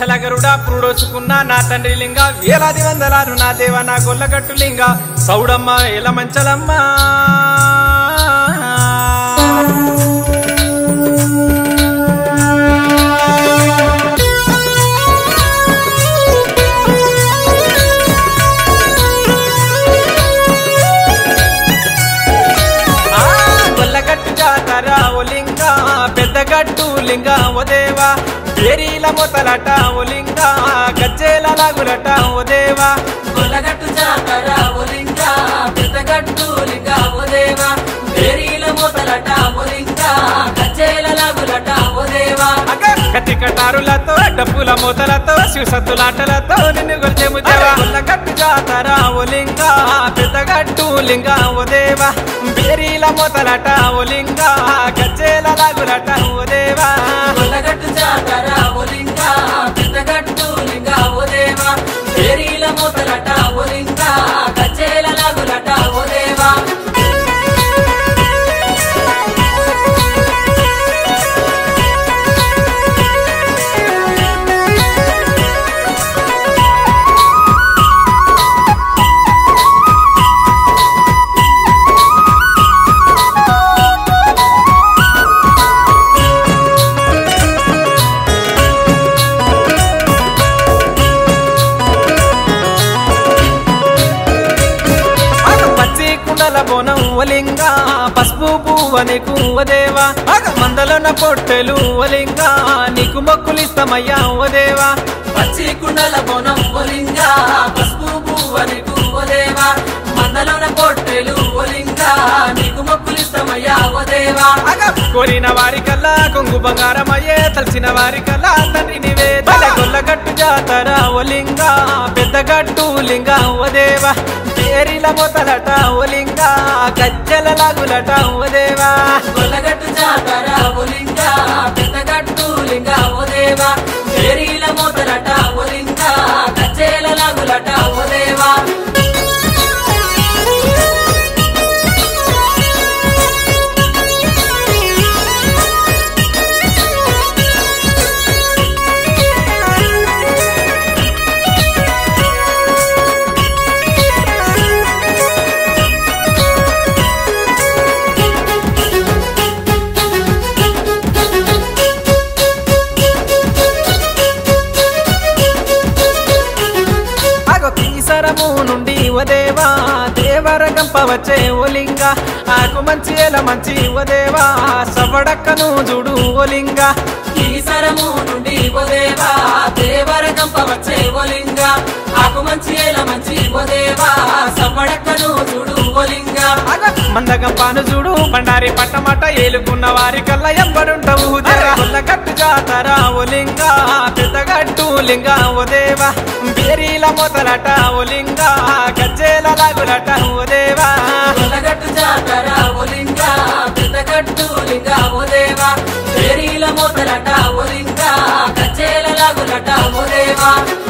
విఠలగరుడా పురుడోచుకున్న నా తండ్రి లింగ వేలాది వందలారు నా దేవ నా గొల్లగట్టు లింగ సౌడమ్మ ఎల మంచలమ్మ ఆ, గొల్లగట్టు జాతర ఓ లింగ పెద్దగట్టు లింగ ఓ దేవా పేరీల మొతలట ఓ లింగ గజ్జేల లాగులట ఓ దేవా గొల్లగట్టు జాతర ఒలింగ పెద్దగట్టు లింగ ఓదేవ పేరీల మూతలట ఒలింగ కచ్చేల లాగులట ఓదేవ అక్క కత్తి కటారులతో డప్పుల మూతలతో శివసత్తులాటలతో నిన్ను గొలిచేము దేవా గొల్లగట్టు జాతర ఓ లింగ పెద్దగట్టు లింగ ఓ దేవా పేరీల మొతలట ఓ లింగ గజ్జేల లాగులట ఓ దేవా గొల్లగట్టు జాతర ఒలింగ పెద్దగట్టు లింగ ఓదేవ పేరీల మూతలట ఒలింగ కచ్చేల లాగులట ఓదేవ అగ పచ్చి కుండల బోనం ఒలింగ పసుపు పువ్వని కువ్వదేవా అగ మందలోన పొట్టెలు ఒలింగ నీకు మొక్కులిస్తామయ్యా ఓదేవా పచ్చి కుండల బోనం ఒలింగ పసుపు పువ్వని ఓదేవ మందలోన పొట్టెలు ఒలింగ నీకు మొక్కులిస్తామయ్యా ఓదేవా అగ కోరిన వారికల్లా కొంగు బంగారమయ్యే తలచిన వారికల్లా తండ్రి నివే తల గొల్లగట్టు జాతర ఒలింగ పెద్దగట్టు లింగ ఓదేవా పేరిల మొతలట ఒలింగ గజ్జల లాగులట ఓదేవా గొల్లగట్టు జాతర ఒలింగ పెద్దగట్టు లింగ ఓదేవ పేరీల మూతలట ఒలింగ కచ్చేల లాగులట ఓదేవా అగో కీసరము నుండి ఓదేవా దేవర గంప వచ్చే ఓలింగ ఆకు మంచి ఎల మంచి ఓదేవా సవడక్కను చూడు ఓలింగ ఈసరము నుండి ఓదేవా దేవర కంప వచ్చే ఓలింగ ఆకు మంచి ఏల మంచి ఓదేవా సవ్వడక్కను చూడు ఓలింగ అగ మందగంపాను చూడు బండారి పట్టమట ఏలుకున్న వారి కల్లా ఎంబడుంటవు గట్టు జాతర ఓలింగ పెద్దగట్టు లింగ ఓదేవా బేరీల మొదలట ఓలింగ గజ్జేల లాగులట ఓదేవా గొల్లగట్టు జాతర ఓలింగ పెద్దగట్టు లింగ ఓదేవా పేరీల మూతలట ఓలింగ కచ్చేల లాగులట ఓదేవా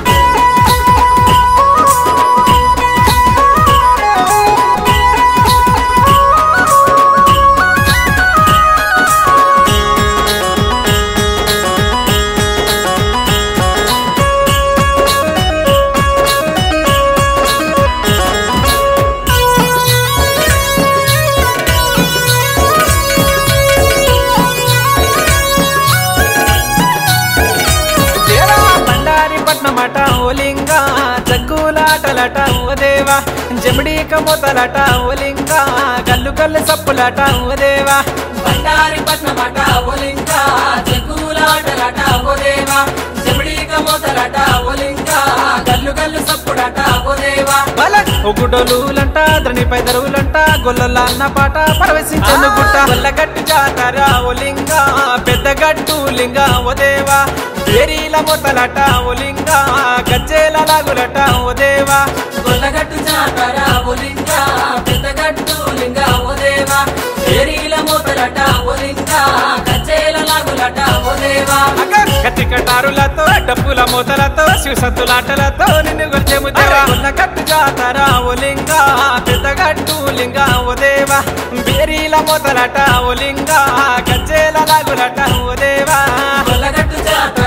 దేవా బండారి పట్నమట ఓలింగ జగ్గులాటలట ఓదేవా జమిడీక మొదలట ఓలింగ గల్లు గల్లు సప్పులట ఓదేవా బండారి పట్నమట ఓలింగ చెక్కులాటలట ఓదేవా చెమడీక మూతలట ఓలింగ గల్లు గల్లు సప్పుడట ఓదేవా బల ఒగుడోలులంట ద్రణిపై దరువులంట గొల్లల అన్న పాట పరవశించను గుట్ట గొల్లగట్టు జాతర ఓలింగ పెద్దగట్టు లింగ ఓదేవా పేరీల మొదలట ఓలింగ గజ్జేల లాగులట ఓదేవా గొల్లగట్టు జాతర ఓలింగ పెద్దగట్టు లింగ ఓదేవా ఏరీల మూతలట ఓలింగ కచ్చేల లాగులట ఓదేవా అక్క కత్తి కటారులతో డప్పుల మూతలతో శివసత్తులాటలతో నిన్ను గొలిచేము దేవా గొల్లగట్టు జాతర ఓలింగ పెద్దగట్టు లింగ ఓదేవా బేరీల మొదలట ఓలింగ గజ్జేల లాగులట ఓదేవా గొల్లగట్టు జాతర